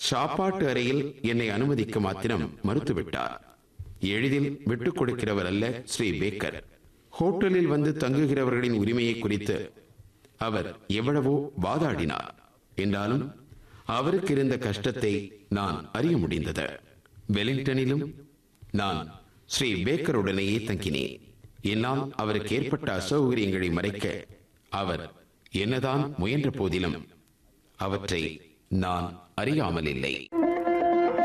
சாப்பாட்டு அறையில் என்னை அனுமதிக்க மாத்திரம் மறுத்துவிட்டார் எளிதில் விட்டுக் கொடுக்கிறவர் அல்ல ஸ்ரீ பேக்கர் ஹோட்டலில் வந்து தங்குகிறவர்களின் உரிமையை குறித்து அவர் எவ்வளவோ வாதாடினார் என்றாலும் அவருக்கு இருந்த கஷ்டத்தை நான் அறிய முடிந்தது வெலிங்டனிலும் நான் ஸ்ரீ பேக்கருடனேயே தங்கினேன் என்னால் அவருக்கு ஏற்பட்ட அசௌகரியங்களை மறைக்க அவர் என்னதான் முயன்ற போதிலும் அவற்றை நான் அறியாமல் இல்லை